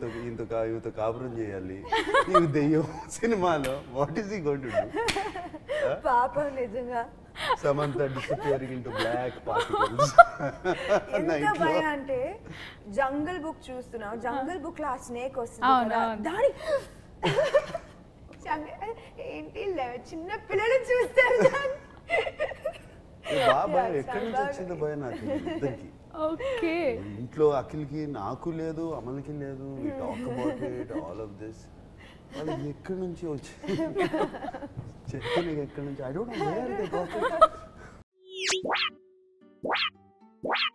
ఈమెతో ఈయనతో కా ఈమెతో కాపురం చేయాలి నీకు దెయ్యం సినిమాలో what is he going to do పాపం నిజంగా Samantha disappearing into black particles ఎంత భయం అంటే జంగల్ బుక్ చూస్తున్నావు జంగల్ బుక్ లో ఆ స్నేక్ వస్తుంది అవును, కదా అవును. దాని జంగ- ఏంటి లే- చిన్న పిల్లలు చూస్తారు దాన్ని. బాగా భయం Yeah, ఎక్కడి నుంచి చాలా వచ్చిందో భయం నాకు ఇద్దరికి ఓకే ఇంట్లో అఖిల్కి నాకు లేదు అమల్కి లేదు talk about it all of this అది ఎక్కడి నుంచి వచ్చింది చెప్పు నీకు ఎక్కడి నుంచి I don't know where they got it